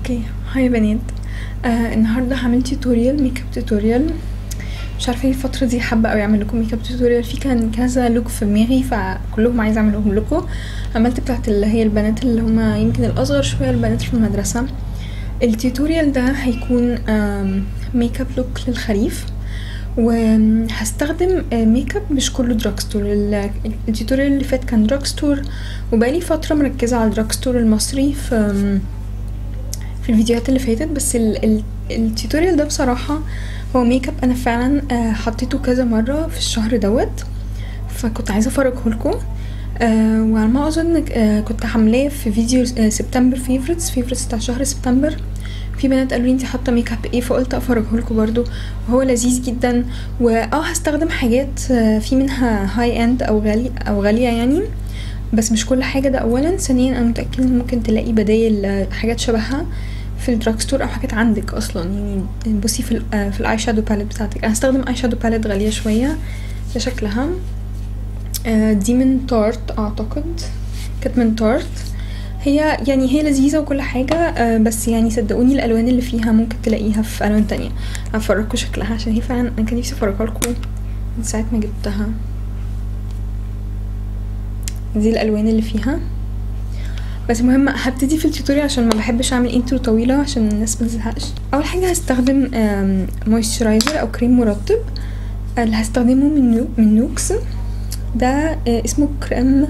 اوكي هاي يا بنات آه النهارده هعمل توتوريال ميك اب توتوريال مش عارفه ايه الفتره دي حابه قوي اعمل لكم ميك اب توتوريال في كان كذا لوك في دماغي فكلهم عايزه اعملهم لكم عملت بتاعت اللي هي البنات اللي هما يمكن الاصغر شويه البنات في المدرسه التوتوريال ده هيكون آم، ميك اب لوك للخريف وهستخدم آه، ميك اب مش كله دراج ستور ال- التوتوريال اللي فات كان دراج ستور وبقالي فتره مركزه على الدراج ستور المصري في آم، في الفيديوهات اللي فاتت بس ال ال التوتوريال ده بصراحة هو ميك اب انا فعلا آه، حطيته كذا مرة في الشهر دوت فكنت عايزة افرجه لكم آه وعلى ما اظن آه كنت عاملاه في فيديو آه سبتمبر فيفورتس فيفورتس بتاع شهر سبتمبر في بنات قالوا لي انت حاطه ميك اب ايه فقلت افرجه لكم برضو وهو لذيذ جدا واه هستخدم حاجات آه، في منها هاي اند او غالي او غاليه يعني بس مش كل حاجه ده اولا ثانيا انا متاكده ان ممكن تلاقي بدايل آه، حاجات شبهها في الدراج ستور او حاجات عندك اصلا يعني بصي في ال آه، في الاي شادو باليت بتاعتك انا هستخدم اي شادو باليت غاليه شويه ده شكلها آه، دي من تارت اعتقد كانت من تارت هي يعني هي لذيذة وكل حاجة آه، بس يعني صدقوني الألوان اللي فيها ممكن تلاقيها في ألوان تانية هفرجكوا شكلها عشان هي فعلا أنا كان نفسي أفرجها لكم من ساعة ما جبتها دي الألوان اللي فيها بس المهم هبتدي في التوتوريال عشان ما بحبش اعمل انترو طويله عشان الناس ما تزهقش اول حاجه هستخدم مويسترايزر او كريم مرطب اللي هستخدمه من نو من نوكس ده آه، اسمه كريم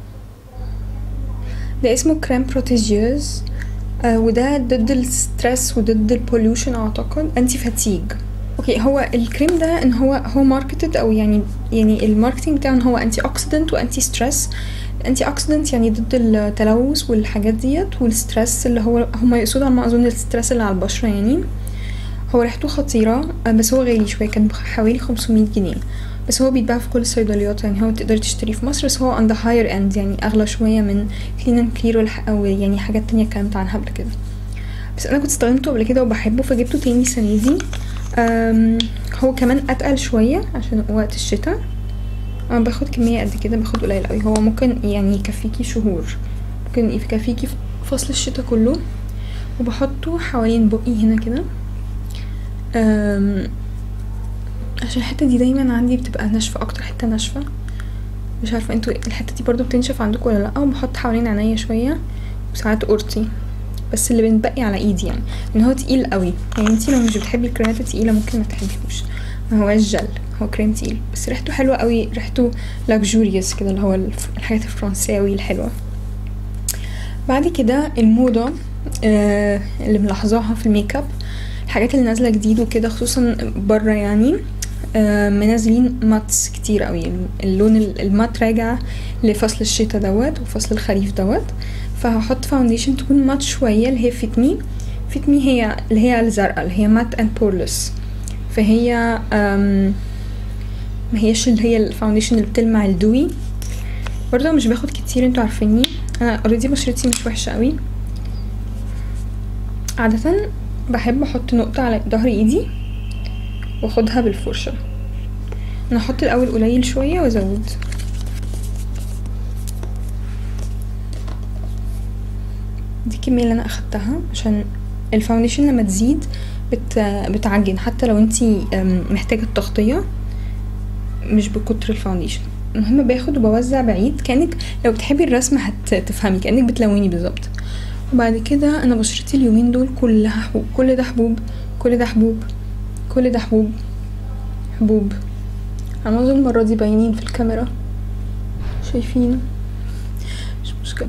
ده اسمه كريم بروتيجيوز آه وده ضد الستريس وضد البوليوشن اعتقد انتي فاتيج اوكي هو الكريم ده ان هو هو ماركتد او يعني يعني الماركتينج بتاعه ان هو انتي اوكسيدنت وانتي ستريس انتي اوكسيدنت يعني ضد التلوث والحاجات ديت والستريس اللي هو هما يقصدوا على ما اظن الستريس اللي على البشره يعني هو ريحته خطيرة آه، بس هو غالي شوية كان بحوالي 500 جنيه بس هو بيتباع في كل الصيدليات يعني هو تقدري تشتريه في مصر بس هو on the higher end يعني أغلى شوية من كلين اند كلير والح... أو يعني حاجات تانية اتكلمت عنها قبل كده بس أنا كنت استخدمته قبل كده وبحبه فجبته تاني السنة دي أم، هو كمان أتقل شوية عشان وقت الشتاء أنا باخد كمية قد كده باخد قليل قوي هو ممكن يعني يكفيكي شهور ممكن يكفيكي في فصل الشتاء كله وبحطه حوالين بقي هنا كده أم، عشان الحته دي دايما عندي بتبقى ناشفه اكتر حته ناشفه مش عارفه انتوا الحته دي برضو بتنشف عندكم ولا لا وبحط حوالين عينيا شويه وساعات قرطي بس اللي بنبقي على ايدي يعني لان هو تقيل قوي يعني انتي لو مش بتحبي الكريمات التقيله ممكن ما تحبيهوش ما هو جل هو كريم تقيل بس ريحته حلوه قوي ريحته لاكجوريوس كده اللي هو الف- الحاجات الفرنساوي الحلوه بعد كده الموضه آه اللي ملاحظاها في الميك اب الحاجات اللي نازله جديد وكده خصوصا بره يعني آه، منزلين ماتس كتير قوي اللون ال- المات راجع لفصل الشتاء دوت وفصل الخريف دوت فهحط فاونديشن تكون مات شويه اللي هي فيت مي فيت مي هي اللي هي الزرقاء اللي هي مات اند بورلس فهي آم، ما هيش اللي هي الفاونديشن اللي بتلمع الدوي برضه مش باخد كتير انتوا عارفيني انا اوريدي بشرتي مش وحشه قوي عادة بحب احط نقطة على ظهر ايدي واخدها بالفرشة انا احط الاول قليل شوية وازود دي الكمية اللي انا اخدتها عشان الفاونديشن لما تزيد بت... بتعجن حتى لو انتي أم، محتاجة التغطية مش بكتر الفاونديشن المهم باخد وبوزع بعيد كانك لو بتحبي الرسم هتفهمي كانك بتلوني بالظبط وبعد كده انا بشرتي اليومين دول كلها حبوب كل ده حبوب كل ده حبوب كل ده حبوب حبوب انا اظن المره دي باينين في الكاميرا شايفين مش مشكله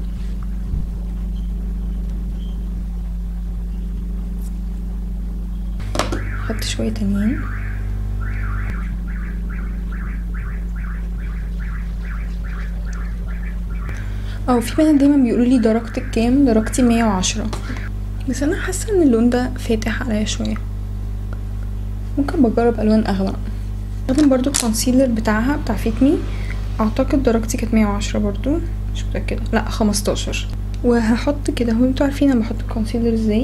حط شويه تانيين اه في بنات دايما بيقولوا لي درجتك كام درجتي مية وعشرة بس انا حاسه ان اللون ده فاتح عليا شويه ممكن بجرب الوان اغمق استخدم برضو الكونسيلر بتاعها بتاع فيتمي اعتقد درجتي كانت مية وعشرة برضو مش متاكده لا خمستاشر وهحط كده هو انتوا عارفين انا بحط الكونسيلر ازاي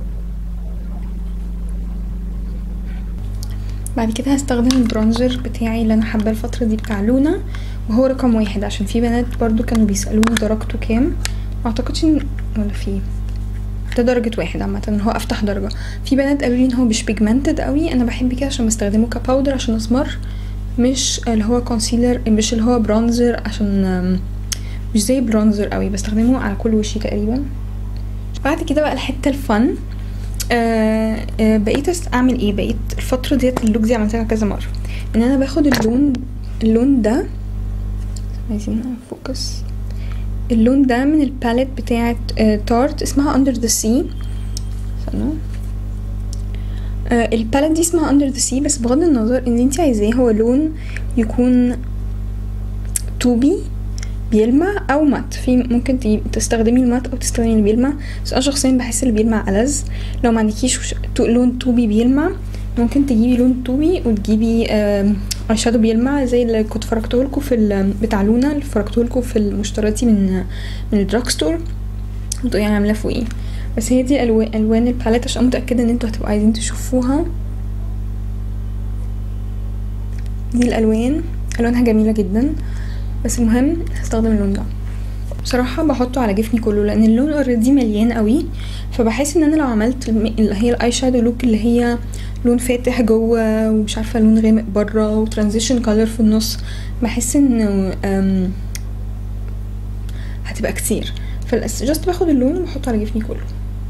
بعد كده هستخدم البرونزر بتاعي اللي انا حابه الفتره دي بتاع لونا وهو رقم واحد عشان في بنات برضو كانوا بيسالوني درجته كام معتقدش ان ولا في ده درجة واحد عامة اللي هو أفتح درجة في بنات قالوا لي إن هو مش بيجمنتد قوي أنا بحب كده عشان بستخدمه كباودر عشان أسمر مش اللي هو كونسيلر مش اللي هو برونزر عشان آم، مش زي برونزر قوي بستخدمه على كل وشي تقريبا بعد كده بقى الحتة الفن آه آه بقيت أس- اعمل ايه بقيت الفترة ديت اللوك دي عملتها كذا مرة ان انا باخد اللون اللون ده عايزين فوكس اللون ده من الباليت بتاعت آه تارت اسمها اندر ذا سي استنوا آه الباليت دي اسمها اندر ذا سي بس بغض النظر ان انت عايزاه هو لون يكون طوبي بيلمع او مات في ممكن تي- تستخدمي المات او تستخدمي اللي بيلمع بس انا شخصيا بحس اللي بيلمع ألذ لو ما عندكيش وش- تو- لون طوبي بيلمع ممكن تجيبي لون طوبي وتجيبي اي شادو بيلمع زي اللي كنت فرجته لكم في ال- بتاع لونا اللي فرجته لكم في المشترياتي من من الدراج ستور وتقولي انا عاملاه فوقيه بس هي دي الوان الوان الباليت عشان متاكده ان انتوا هتبقوا عايزين تشوفوها دي الالوان الوانها جميله جدا بس المهم هستخدم اللون ده بصراحة بحطه على جفني كله لان اللون اوريدي مليان قوي فبحس ان انا لو عملت الم- اللي هي الاي شادو لوك اللي هي لون فاتح جوه ومش عارفة لون غامق بره وترانزيشن كولر في النص بحس انه أم، هتبقى كتير فالأس جاست باخد اللون وبحطه على جفني كله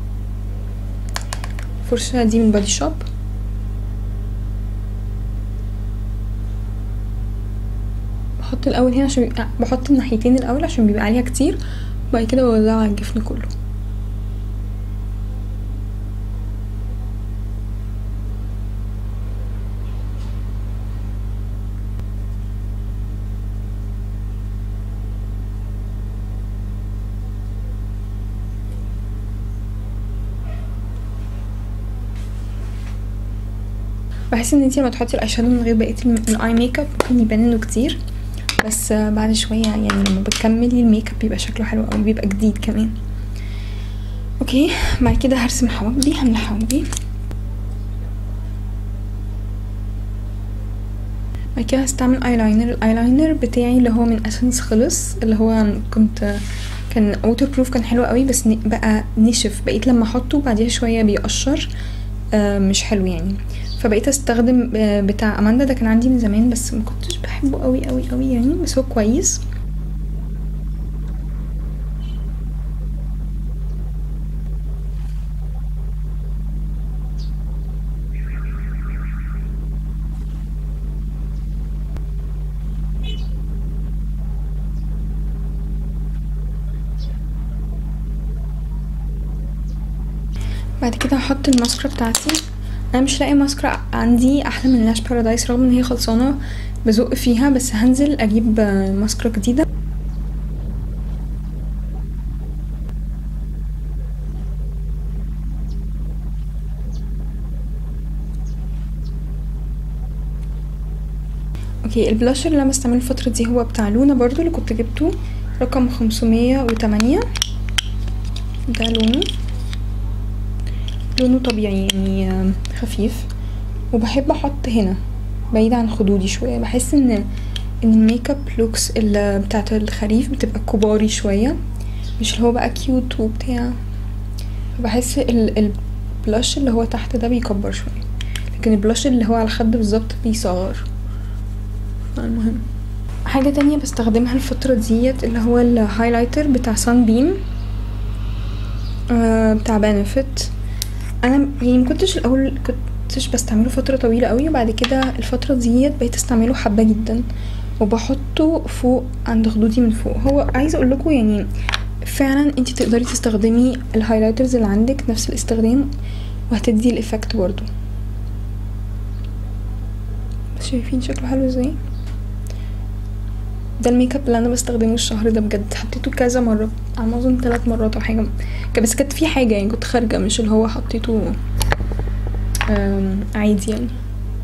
الفرشة دي من بادي شوب بحط الاول هنا عشان بيبقى بحط الناحيتين الاول عشان بيبقى عليها كتير وبعد كده بوزعها على الجفن كله بحس ان انتي لما تحطي الاي شادو من غير بقيه الم- الاي ميك اب ممكن يبان انه كتير بس آه، بعد شويه يعني لما بتكملي الميك اب بيبقى شكله حلو قوي بيبقى جديد كمان اوكي بعد كده هرسم حواجبي هملى حواجبي بعد كده هستعمل ايلاينر الايلاينر بتاعي اللي هو من اسنس خلص اللي هو كنت كان ووتر بروف كان حلو قوي بس ن- بقى نشف بقيت لما احطه بعديها شويه بيقشر آه، مش حلو يعني فبقيت استخدم آه، بتاع اماندا ده كان عندي من زمان بس ما كنتش بحبه قوي قوي قوي يعني بس هو كويس بعد كده هحط الماسكرا بتاعتي انا مش لاقي ماسكرا عندي احلى من لاش بارادايس رغم ان هي خلصانه بزق فيها بس هنزل اجيب آه، ماسكرا جديده اوكي البلاشر اللي انا بستعمله الفتره دي هو بتاع لونا برضو اللي كنت جبته رقم خمسمية وتمانية ده لونه لونه طبيعي يعني آم، خفيف وبحب احط هنا بعيد عن خدودي شويه بحس ان ان الميك اب لوكس اللي بتاعت الخريف بتبقى كباري شويه مش اللي هو بقى كيوت وبتاع فبحس ال- البلاش اللي هو تحت ده بيكبر شويه لكن البلاش اللي هو على الخد بالظبط بيصغر المهم حاجة تانية بستخدمها الفترة ديت اللي هو الهايلايتر بتاع سان بيم آه بتاع بنفيت انا يعني مكنتش الاول كنتش بستعمله فتره طويله قوي وبعد كده الفتره ديت بقيت استعمله حبه جدا وبحطه فوق عند خدودي من فوق هو عايزه اقول لكم يعني فعلا انت تقدري تستخدمي الهايلايترز اللي عندك نفس الاستخدام وهتدي الايفكت برضو بس شايفين شكله حلو ازاي ده الميك اب اللي انا بستخدمه الشهر ده بجد حطيته كذا مره على ما اظن ثلاث مرات او حاجه ك- بس كانت في حاجه يعني كنت خارجه مش اللي هو حطيته آم، عادي يعني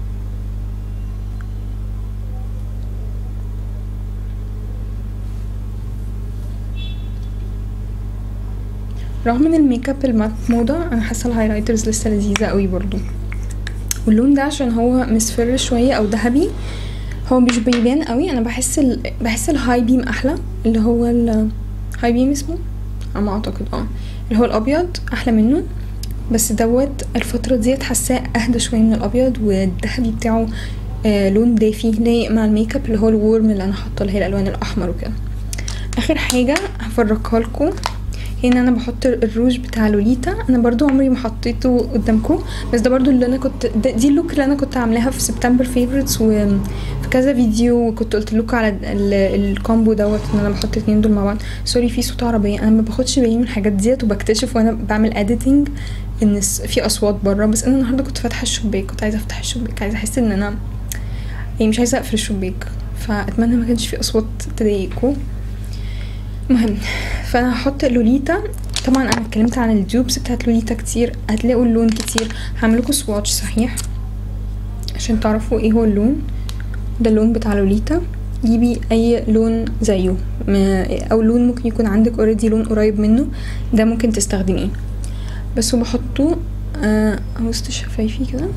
رغم ان الميك اب المات موضة انا حاسه الهايلايترز لسه لذيذه قوي برضو واللون ده عشان هو مصفر شويه او ذهبي هو مش بيبان قوي انا بحس ال... بحس الهاي بيم احلى اللي هو الهاي بيم اسمه على ما اعتقد اه اللي هو الابيض احلى منه بس دوت الفترة ديت حاساه اهدى شوية من الابيض والذهبي بتاعه آه لون دافي لايق مع الميك اب اللي هو الورم اللي انا حاطه اللي هي الالوان الاحمر وكده اخر حاجة هفرجها لكم هي ان انا بحط الروج بتاع لوليتا انا برضو عمري ما حطيته قدامكم بس ده برضو اللي انا كنت ده دي اللوك اللي انا كنت عاملاها في سبتمبر فيفورتس وفي كذا فيديو وكنت قلت لكم على ال- الكومبو دوت ان انا بحط الاتنين دول مع بعض سوري في صوت عربيه انا ما باخدش بالي من الحاجات ديت وبكتشف وانا بعمل اديتنج ان الس- في اصوات بره بس انا النهارده كنت فاتحه الشباك كنت عايزه افتح الشباك عايزه احس ان انا يعني مش عايزه اقفل الشباك فاتمنى ما كانش في اصوات تضايقكم المهم فانا هحط لوليتا طبعا انا اتكلمت عن الديوبس بتاعت لوليتا كتير هتلاقوا اللون كتير هعملكوا سواتش صحيح عشان تعرفوا ايه هو اللون ده اللون بتاع لوليتا جيبي اي لون زيه ما- او لون ممكن يكون عندك اوريدي لون قريب منه ده ممكن تستخدميه بس وبحطه آه وسط شفايفي كده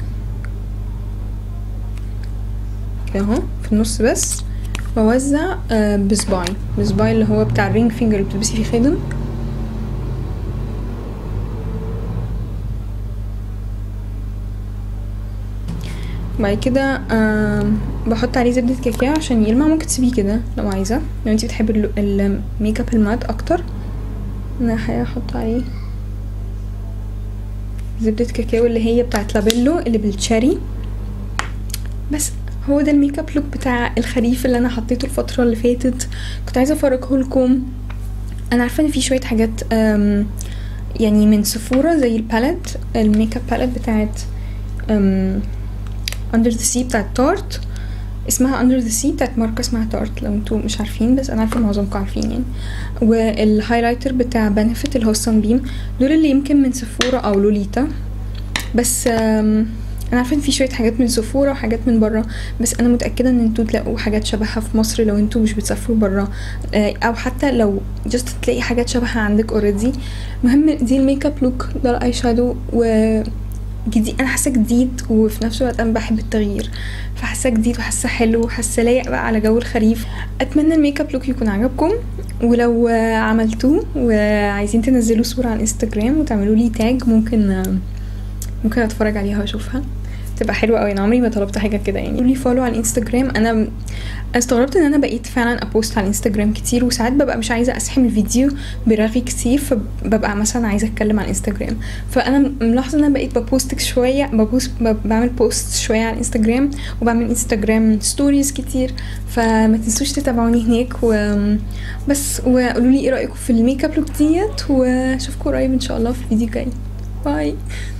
كده اهو في النص بس واوزع آه بصباعي بصباعي اللي هو بتاع الرينج فينجر اللي بتلبسي فيه خدم بعد كده آم، بحط عليه زبدة كاكاو عشان يلمع ممكن تسيبيه كده لو عايزة لو انتي بتحبي اللو- الميك اب المات اكتر انا الحقيقة هحط عليه زبدة كاكاو اللي هي بتاعت لابيلو اللي بالتشاري بس هو ده الميك اب لوك بتاع الخريف اللي انا حطيته الفترة اللي فاتت كنت عايزة افرجه لكم انا عارفة ان في شوية حاجات أم، يعني من سفورة زي الباليت الميك اب باليت بتاعت أم، اندر ذا سي بتاعت تارت اسمها اندر ذا سي بتاعت ماركة اسمها تارت لو انتوا مش عارفين بس انا عارفة معظمكم عارفين يعني والهايلايتر بتاع بنفيت اللي هو الصن بيم دول اللي يمكن من سفورة او لوليتا بس أم، انا عارفه ان في شويه حاجات من سفورة وحاجات من بره بس انا متاكده ان انتوا تلاقوا حاجات شبهها في مصر لو انتوا مش بتسافروا بره او حتى لو جست تلاقي حاجات شبهها عندك اوريدي المهم دي الميك اب لوك ده الاي شادو و جديد انا حاسه جديد وفي نفس الوقت انا بحب التغيير فحاسه جديد وحاسه حلو وحاسه لايق بقى على جو الخريف اتمنى الميك اب لوك يكون عجبكم ولو آه، عملتوه وعايزين تنزلوا صوره على الانستجرام وتعملوا لي تاج ممكن آه، ممكن اتفرج عليها واشوفها تبقى حلوه قوي انا عمري ما طلبت حاجه كده يعني قولي فولو على الانستجرام انا أنا استغربت ان انا بقيت فعلا ابوست على الانستجرام كتير وساعات ببقى مش عايزه اسحم الفيديو برغي كتير فببقى مثلا عايزه اتكلم على الانستجرام فانا ملاحظه ان انا بقيت ببوست شويه ببوست ب- بعمل بوست شويه على الانستجرام وبعمل انستجرام ستوريز كتير فما تنسوش تتابعوني هناك وبس وقولوا لي ايه رايكم في الميك اب لوك ديت واشوفكم قريب ان شاء الله في الفيديو الجاي باي